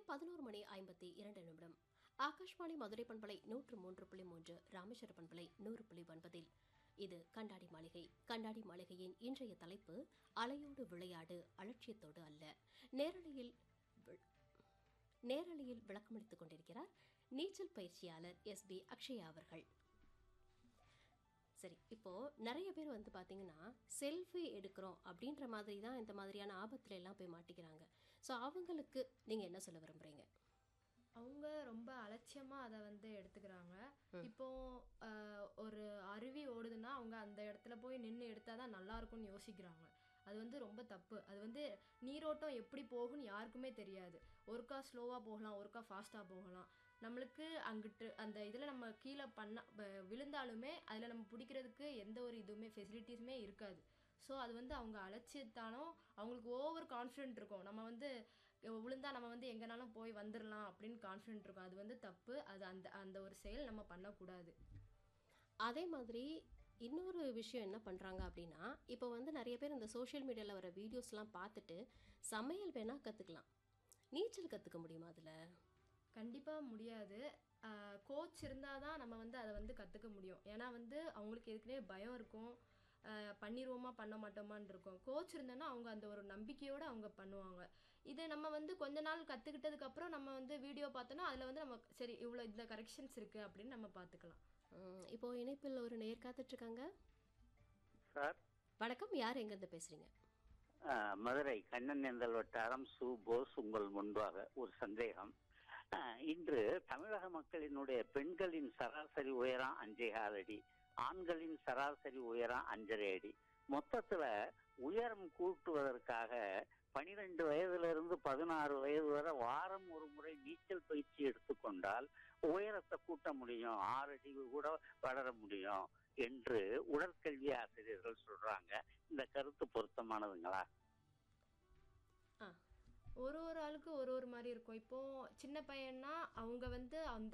பதினோரு மணி ஐம்பத்தி இரண்டு நிமிடம் ஆகாஷ்வாணி மதுரை பண்பலை நூற்று மூன்று புள்ளி மூன்று ராமேஸ்வர பண்பலை நூறு புள்ளி ஒன்பதில் இது கண்டாடி மாளிகை கண்டாடி மாளிகையின் இன்றைய தலைப்பு அலையோடு விளையாடு அலட்சியத்தோடு அல்ல நேரலையில் வி- நேரலையில் விளக்கமளித்துக் கொண்டிருக்கிறார் நீச்சல் பயிற்சியாளர் எஸ் பி அக்ஷயா அவர்கள் சரி இப்போ நிறைய பேர் வந்து பாத்தீங்கன்னா செல்ஃபி எடுக்கிறோம் அப்படின்ற மாதிரி தான் இந்த மாதிரியான ஆபத்துல எல்லாம் போய் மாட்டிக்கிறாங்க ஸோ அவங்களுக்கு நீங்க என்ன சொல்ல விரும்புறீங்க அவங்க ரொம்ப அலட்சியமா அதை வந்து எடுத்துக்கிறாங்க இப்போ ஆஹ், ஒரு அருவி ஓடுதுன்னா அவங்க அந்த இடத்துல போய் நின்று எடுத்தாதான் நல்லா இருக்கும்னு யோசிக்கிறாங்க அது வந்து ரொம்ப தப்பு அது வந்து நீரோட்டம் எப்படி போகும்னு யாருக்குமே தெரியாது ஒருக்கா ஸ்லோவாக போகலாம் ஒருக்கா ஃபாஸ்ட்டாக போகலாம் நம்மளுக்கு அங்கிட்டு அந்த இதில் நம்ம கீழே பண்ண வ- விழுந்தாலுமே அதில் நம்ம பிடிக்கிறதுக்கு எந்த ஒரு இதுவுமே ஃபெசிலிட்டிஸுமே இருக்காது ஸோ அது வந்து அவங்க அலட்சியத்தாலும் அவங்களுக்கு ஓவர் கான்ஃபிடென்ட் இருக்கும் நம்ம வந்து விழுந்தா நம்ம வந்து எங்கனாலும் போய் வந்துடலாம் அப்படின்னு கான்ஃபிடென்ட் இருக்கும் அது வந்து தப்பு அது அந்த அந்த ஒரு செயல் நம்ம பண்ணக்கூடாது அதே மாதிரி இன்னொரு விஷயம் என்ன பண்ணுறாங்க அப்படின்னா இப்போ வந்து நிறைய பேர் இந்த சோஷியல் மீடியாவில் வர வீடியோஸ்லாம் பார்த்துட்டு சமையல் வேணால் கற்றுக்கலாம் நீச்சல் கற்றுக்க முடியுமா அதில் கண்டிப்பாக முடியாது கோச் இருந்தால் தான் நம்ம வந்து அதை வந்து கற்றுக்க முடியும் ஏன்னா வந்து அவங்களுக்கு ஏற்கனவே பயம் இருக்கும் ஆஹ் பண்ணிருவோமா பண்ண மாட்டோமான்னு இருக்கும் கோச் இருந்தோன்னா அவங்க அந்த ஒரு நம்பிக்கையோடு அவங்க பண்ணுவாங்க இது நம்ம வந்து கொஞ்ச நாள் கற்றுக்கிட்டதுக்கு அப்புறம் நம்ம வந்து வீடியோ பார்த்தோன்னா அதில் வந்து நம்ம சரி இவ்வளோ இந்த கரெக்ஷன்ஸ் இருக்குது அப்படின்னு நம்ம பார்த்துக்கலாம் இப்போ இணைப்பில் ஒரு நேர் காத்துட்ருக்காங்க சார் வணக்கம் யார் எங்கேருந்து பேசுகிறீங்க ஆ, மதுரை கண்ணனேந்தல் வட்டாரம் சு போஸ் உங்கள் முன்பாக ஒரு சந்தேகம் ஆ, இன்று தமிழக மக்களினுடைய பெண்களின் சராசரி உயரம் அஞ்சே கால் அடி ஆண்களின் சராசரி உயரம் அஞ்சரை அடி மொத்தத்துல உயரம் கூட்டுவதற்காக பனிரெண்டு வயதுல இருந்து பதினாறு வயது வரை வாரம் ஒரு முறை நீச்சல் பயிற்சி எடுத்துக்கொண்டால் உயரத்தை கூட்ட முடியும் ஆறு அடி கூட வளர முடியும் என்று உடற்கல்வி ஆசிரியர்கள் சொல்றாங்க இந்த கருத்து பொருத்தமானதுங்களா ஆ ஒரு ஒரு ஆளுக்கு ஒரு ஒரு மாதிரி இருக்கும் இப்போ சின்ன பையன்னா அவங்க வந்து அந்த